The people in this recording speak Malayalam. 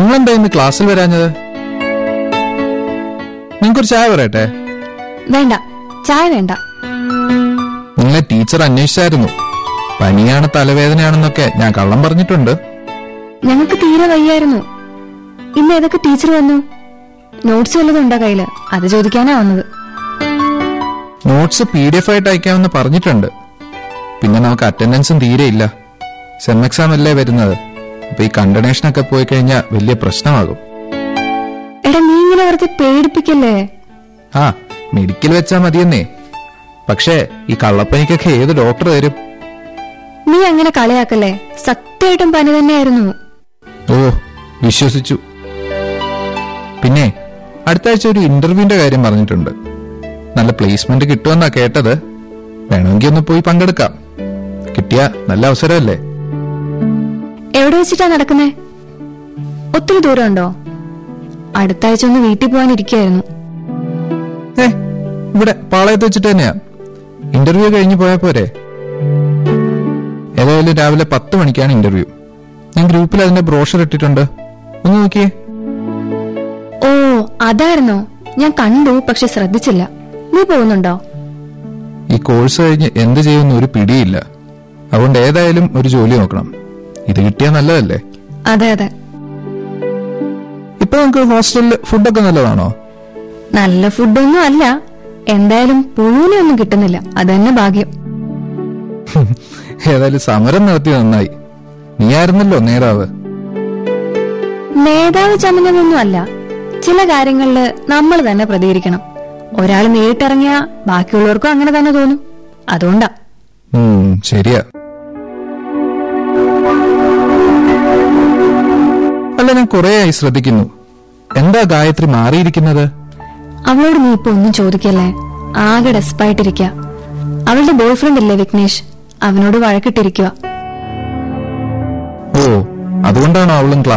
നിങ്ങളെന്താ ഇന്ന് ക്ലാസ്സിൽ വരാഞ്ഞത് നിങ്ങൾക്കൊരു ചായ പറയട്ടെ വേണ്ട ചായ വേണ്ട നിങ്ങളെ ടീച്ചർ അന്വേഷിച്ചായിരുന്നു പനിയാണ് തലവേദനയാണെന്നൊക്കെ ഞാൻ കള്ളം പറഞ്ഞിട്ടുണ്ട് ഞങ്ങൾക്ക് തീരെ വയ്യായിരുന്നു ഇന്ന് ഏതൊക്കെ ടീച്ചർ വന്നു നോട്ട്സ് വല്ലതും ഉണ്ടോ കയ്യില് അത് ചോദിക്കാനാ വന്നത് നോട്ട്സ് പി ഡി എഫ് ആയിട്ട് അയക്കാമെന്ന് പറഞ്ഞിട്ടുണ്ട് പിന്നെ നമുക്ക് അറ്റൻഡൻസും തീരെയില്ല സെം എക്സാം അല്ലേ വരുന്നത് അപ്പൊ ഈ കണ്ടണേഷനൊക്കെ പോയി കഴിഞ്ഞാൽ വലിയ പ്രശ്നമാകും എടാ നീ ഇങ്ങനെ വെറുതെ പേടിപ്പിക്കല്ലേ ആ മെഡിക്കൽ വെച്ചാ മതിയെന്നേ പക്ഷേ ഈ കള്ളപ്പനിക്കൊക്കെ ഏത് ഡോക്ടർ തരും നീ അങ്ങനെ കളിയാക്കല്ലേ സത്യമായിട്ടും പനി തന്നെയായിരുന്നു ഓ വിശ്വസിച്ചു പിന്നെ അടുത്ത ആഴ്ച ഒരു ഇന്റർവ്യൂവിന്റെ കാര്യം പറഞ്ഞിട്ടുണ്ട് നല്ല പ്ലേസ്മെന്റ് കിട്ടുമെന്നാ കേട്ടത് വേണമെങ്കിൽ ഒന്ന് പോയി പങ്കെടുക്കാം കിട്ടിയ നല്ല അവസരമല്ലേ എവിടെ വെച്ചിട്ടാ നടക്കുന്നേ ഒത്തിരി ദൂരമുണ്ടോ അടുത്ത ആഴ്ച ഒന്ന് വീട്ടിൽ പോകാനിരിക്കായിരുന്നു ഏ ഇവിടെ പാളയത്ത് വെച്ചിട്ട് തന്നെയാ ഇന്റർവ്യൂ കഴിഞ്ഞ് പോയാ പോരെ ഏതായാലും രാവിലെ പത്ത് മണിക്കാണ് ഇന്റർവ്യൂ ഞാൻ ഗ്രൂപ്പിൽ അതിന്റെ ബ്രോഷർ ഇട്ടിട്ടുണ്ട് ഒന്ന് നോക്കിയേ ഓ അതായിരുന്നോ ഞാൻ കണ്ടു പക്ഷെ ശ്രദ്ധിച്ചില്ല നീ പോകുന്നുണ്ടോ ഈ കോഴ്സ് കഴിഞ്ഞ് എന്ത് ചെയ്യുമെന്ന് ഒരു പിടിയില്ല അതുകൊണ്ട് ഏതായാലും ഒരു ജോലി നോക്കണം ഇത് കിട്ടിയാൽ നല്ലതല്ലേ അതെ അതെ ഇപ്പൊ നമുക്ക് ഹോസ്റ്റലിൽ ഫുഡൊക്കെ നല്ലതാണോ നല്ല ഫുഡൊന്നും അല്ല എന്തായാലും പുഴുവിനെ ഒന്നും കിട്ടുന്നില്ല അത് തന്നെ ഭാഗ്യം ഏതായാലും സമരം നടത്തി നന്നായി നീയായിരുന്നല്ലോ നേതാവ് നേതാവ് ചമഞ്ഞതൊന്നും അല്ല ചില കാര്യങ്ങളില് നമ്മൾ തന്നെ പ്രതികരിക്കണം ഒരാൾ നേരിട്ടിറങ്ങിയ ബാക്കിയുള്ളവർക്കും അങ്ങനെ തന്നെ തോന്നും അതുകൊണ്ടാ ഉം, ശരിയാ അല്ല ഞാൻ കുറേയായി ശ്രദ്ധിക്കുന്നു എന്താ ഗായത്രി മാറിയിരിക്കുന്നത് അവളോട് നീ ഇപ്പൊ ഒന്നും ചോദിക്കല്ലേ ആകെ ഡെസ്പായിട്ടിരിക്ക അവളുടെ ബോയ് ഫ്രണ്ട് ഇല്ലേ വിഘ്നേഷ് അവനോട് വഴക്കിട്ടിരിക്കുക ഓ അതുകൊണ്ടാണോ അവളും